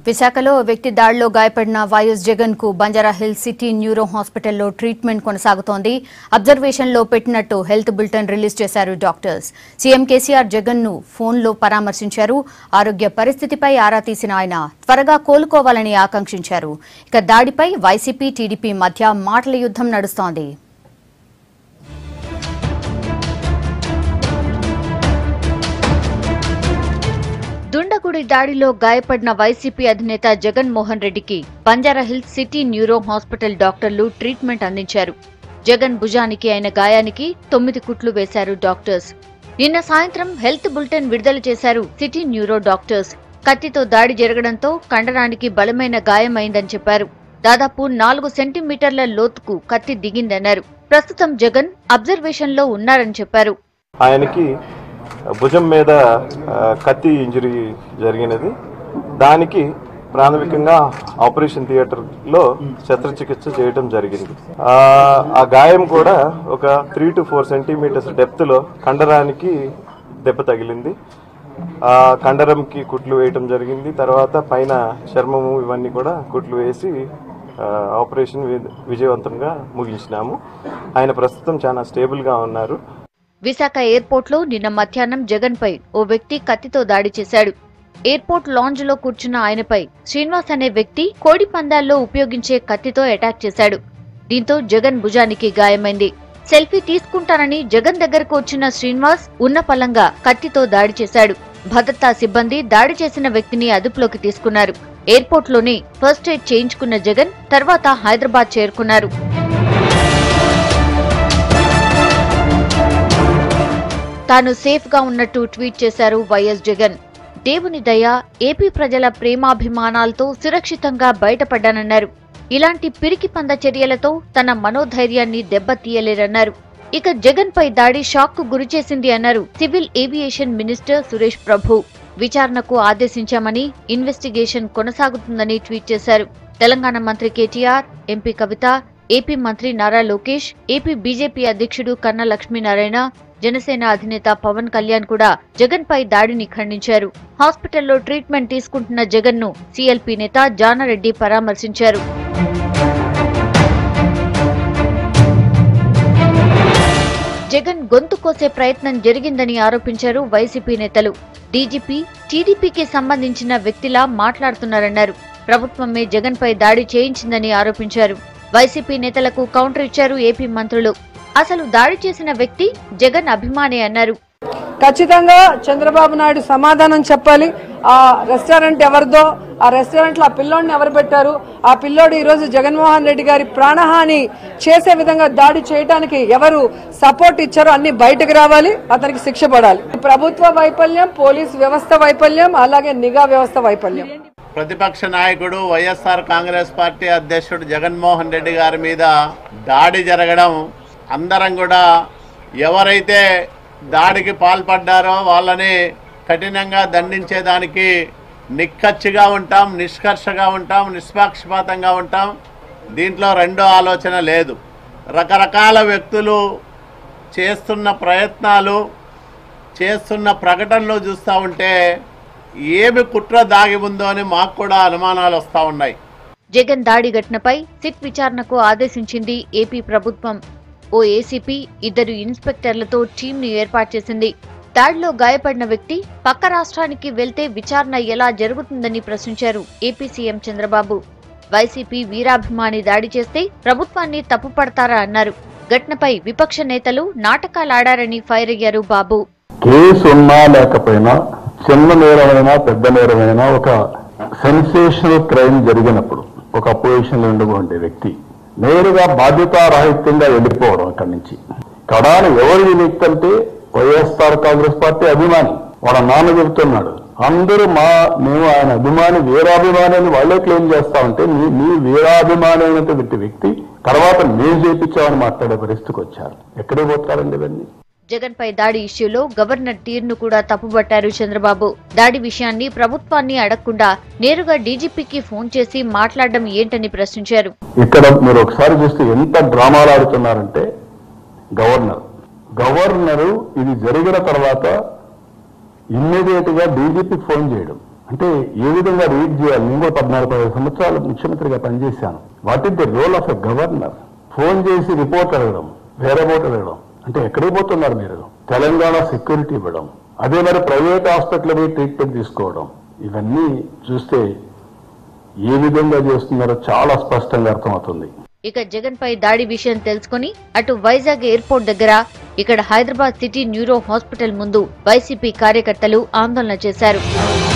విశాఖలో ఓ వ్యక్తి దాడిలో గాయపడిన వైఎస్ జగన్ కు బంజారాహిల్స్ సిటీ న్యూరో హాస్పిటల్లో ట్రీట్మెంట్ కొనసాగుతోంది అబ్జర్వేషన్ లో పెట్టినట్టు హెల్త్ బులెటిన్ రిలీజ్ చేశారు డాక్టర్స్ సీఎం కేసీఆర్ జగన్ ను ఫోన్లో పరామర్శించారు ఆరోగ్య పరిస్థితిపై ఆరా తీసిన ఆయన త్వరగా కోలుకోవాలని ఆకాంక్షించారు ఇక దాడిపై వైసీపీ టీడీపీ మధ్య మాటల యుద్ధం నడుస్తోంది దుండగుడి దాడిలో గాయపడిన వైసీపీ అధినేత జగన్మోహన్ రెడ్డికి బంజారాహిల్స్ సిటీ న్యూరో హాస్పిటల్ డాక్టర్లు ట్రీట్మెంట్ అందించారు జగన్ భుజానికి అయిన గాయానికి తొమ్మిది కుట్లు వేశారు డాక్టర్స్ నిన్న సాయంత్రం హెల్త్ బులెటిన్ విడుదల చేశారు సిటీ న్యూరో డాక్టర్స్ కత్తితో దాడి జరగడంతో కండరానికి బలమైన గాయమైందని చెప్పారు దాదాపు నాలుగు సెంటీమీటర్ల లోతుకు కత్తి దిగిందన్నారు ప్రస్తుతం జగన్ అబ్జర్వేషన్లో ఉన్నారని చెప్పారు ఆయనకి భుజం మీద ఆ, కత్తి ఇంజరీ జరిగినది దానికి ప్రాథమికంగా ఆపరేషన్ థియేటర్లో శస్త్రచికిత్స చేయడం జరిగింది ఆ, ఆ గాయం కూడా ఒక త్రీ టు ఫోర్ సెంటీమీటర్స్ డెప్త్లో కండరానికి దెబ్బ తగిలింది ఆ కండరంకి కుట్లు వేయటం జరిగింది తర్వాత పైన చర్మము ఇవన్నీ కూడా కుట్లు వేసి ఆ, ఆపరేషన్ వి- విజయవంతంగా ముగించినాము ఆయన ప్రస్తుతం చాలా స్టేబుల్గా ఉన్నారు విశాఖ ఎయిర్పోర్ట్లో నిన్న మధ్యాహ్నం జగన్ పై ఓ వ్యక్తి కత్తితో దాడి చేశాడు ఎయిర్పోర్ట్ లాంజ్ లో కూర్చున్న ఆయనపై శ్రీనివాస్ అనే వ్యక్తి కోడి పందాల్లో ఉపయోగించే కత్తితో అటాక్ చేశాడు దీంతో జగన్ భుజానికి గాయమైంది సెల్ఫీ తీసుకుంటానని జగన్ దగ్గరకు వచ్చిన శ్రీనివాస్ ఉన్న పలంగా కత్తితో దాడి చేశాడు భద్రతా సిబ్బంది దాడి చేసిన వ్యక్తిని అదుపులోకి తీసుకున్నారు ఎయిర్పోర్ట్లోనే ఫస్ట్ ఎయిడ్ చేయించుకున్న జగన్ తర్వాత హైదరాబాద్ చేరుకున్నారు తాను సేఫ్ గా ఉన్నట్టు ట్వీట్ చేశారు వైఎస్ జగన్ దేవుని దయ ఏపీ ప్రజల ప్రేమాభిమానాలతో సురక్షితంగా బయటపడ్డానన్నారు ఇలాంటి పిరికి పంద చర్యలతో తన మనోధైర్యాన్ని దెబ్బతీయలేరన్నారు ఇక జగన్ పై దాడి షాక్ కు గురిచేసింది అన్నారు civil aviation minister Suresh Prabhu విచారణకు ఆదేశించామని ఇన్వెస్టిగేషన్ కొనసాగుతుందని ట్వీట్ చేశారు తెలంగాణ మంత్రి కేటీఆర్ ఎంపీ కవిత ఏపీ మంత్రి నారా లోకేష్ ఏపీ బీజేపీ అధ్యక్షుడు కన్నా లక్ష్మీనారాయణ జనసేన అధినేత పవన్ కళ్యాణ్ కూడా జగన్ పై దాడిని ఖండించారు హాస్పిటల్లో ట్రీట్మెంట్ తీసుకుంటున్న జగన్ ను సీఎల్పీ నేత జానారెడ్డి పరామర్శించారు జగన్ గొంతు కోసే ప్రయత్నం జరిగిందని ఆరోపించారు వైసీపీ నేతలు డీజీపీ టీడీపీకి సంబంధించిన వ్యక్తిలా మాట్లాడుతున్నారన్నారు ప్రభుత్వమే జగన్ పై దాడి చేయించిందని ఆరోపించారు వైసీపీ నేతలకు కౌంటర్ ఇచ్చారు ఏపీ మంత్రులు అసలు దాడి చేసిన వ్యక్తి జగన్ అభిమానే అన్నారు ఖచ్చితంగా చంద్రబాబు నాయుడు సమాధానం చెప్పాలి ఆ రెస్టారెంట్ ఎవరిదో ఆ రెస్టారెంట్ లో ఆ పిల్లోడిని ఎవరు పెట్టారు ఆ పిల్లోడు ఈ రోజు జగన్మోహన్ రెడ్డి గారి ప్రాణహాని చేసే విధంగా దాడి చేయడానికి ఎవరు సపోర్ట్ ఇచ్చారో అన్ని బయటకు రావాలి అతనికి శిక్ష పడాలి ప్రభుత్వ వైఫల్యం పోలీస్ వ్యవస్థ వైఫల్యం అలాగే నిఘా వ్యవస్థ వైఫల్యం ప్రతిపక్ష నాయకుడు వైఎస్ఆర్ కాంగ్రెస్ పార్టీ అధ్యక్షుడు జగన్మోహన్ రెడ్డి గారి మీద దాడి జరగడం అందరం కూడా ఎవరైతే దాడికి పాల్పడ్డారో వాళ్ళని కఠినంగా దండించేదానికి నిక్కచ్చిగా ఉంటాం నిష్కర్షగా ఉంటాం నిష్పాక్షపాతంగా ఉంటాం దీంట్లో రెండో ఆలోచన లేదు రకరకాల వ్యక్తులు చేస్తున్న ప్రయత్నాలు చేస్తున్న ప్రకటనలు చూస్తూ ఉంటే ఏమి కుట్ర దాగి ఉందో అని మాకు కూడా అనుమానాలు వస్తూ ఉన్నాయి జగన్ దాడి ఘటనపై సిట్ విచారణకు ఆదేశించింది ఏపీ ప్రభుత్వం ఓ ఏసీపీ ఇద్దరు ఇన్స్పెక్టర్లతో టీంను ఏర్పాటు చేసింది దాడిలో గాయపడిన వ్యక్తి పక్క రాష్ట్రానికి వెళ్తే విచారణ ఎలా జరుగుతుందని ప్రశ్నించారు ఏపీ సీఎం చంద్రబాబు వైసీపీ వీరాభిమాని దాడి చేస్తే ప్రభుత్వాన్ని తప్పుపడతారా అన్నారు ఘటనపై విపక్ష నేతలు నాటకాలాడారని ఫైర్ అయ్యారు బాబు కేసు ఉన్నా లేకపోయినా చిన్న నేరమైనా పెద్ద నేరమైనా ఒక సెన్సేషనల్ క్రైమ్ జరిగినప్పుడు ఒక అపోజిషన్ లో ఉండే వ్యక్తి నేరుగా బాధ్యతారాహిత్యంగా వెళ్ళిపోవడం అక్కడి నుంచి కడాను ఎవరు ఈ వ్యక్తి అంటే వైఎస్ఆర్ కాంగ్రెస్ పార్టీ అభిమాని వాళ్ళ నాన్న చెబుతున్నాడు అందరూ మా మేము ఆయన అభిమాని వీరాభిమాని అని వాళ్ళే క్లెయిమ్ చేస్తా ఉంటే మీ మీ వీరాభిమాని అయినటువంటి వ్యక్తి తర్వాత మేము చేపించామని మాట్లాడే పరిస్థితికి వచ్చారు ఎక్కడికి పోతారండి ఇవన్నీ జగన్ పై దాడి ఇష్యూలో గవర్నర్ తీరును కూడా తప్పుపట్టారు చంద్రబాబు దాడి విషయాన్ని ప్రభుత్వాన్ని అడగకుండా నేరుగా డీజీపీకి ఫోన్ చేసి మాట్లాడడం ఏంటని ప్రశ్నించారు ఇక్కడ మీరు ఒకసారి చూస్తే ఎంత డ్రామాలు ఆడుతున్నారంటే గవర్నర్ గవర్నరు ఇది జరిగిన తర్వాత ఇమ్మీడియట్ గా డీజీపీకి ఫోన్ చేయడం అంటే ఏ విధంగా రీడ్ చేయాలి నేను కూడా పద్నాలుగు పదిహేను సంవత్సరాలు ముఖ్యమంత్రిగా పనిచేశాను what is the role of a governor phone చేసి రిపోర్ట్ అడగడం వేరే రిపోర్ట్ అడగడం అంటే ఎక్కడికి పోతున్నారు మీరు తెలంగాణ సెక్యూరిటీ ఇవ్వడం అదే మరి ప్రైవేట్ హాస్పిటల్ పోయి ట్రీట్మెంట్ తీసుకోవడం ఇవన్నీ చూస్తే ఏ విధంగా చేస్తున్నారో చాలా స్పష్టంగా అర్థమవుతుంది ఇక జగన్ పై దాడి విషయం తెలుసుకుని అటు వైజాగ్ ఎయిర్పోర్ట్ దగ్గర ఇక్కడ హైదరాబాద్ సిటీ న్యూరో హాస్పిటల్ ముందు వైసీపీ కార్యకర్తలు ఆందోళన చేశారు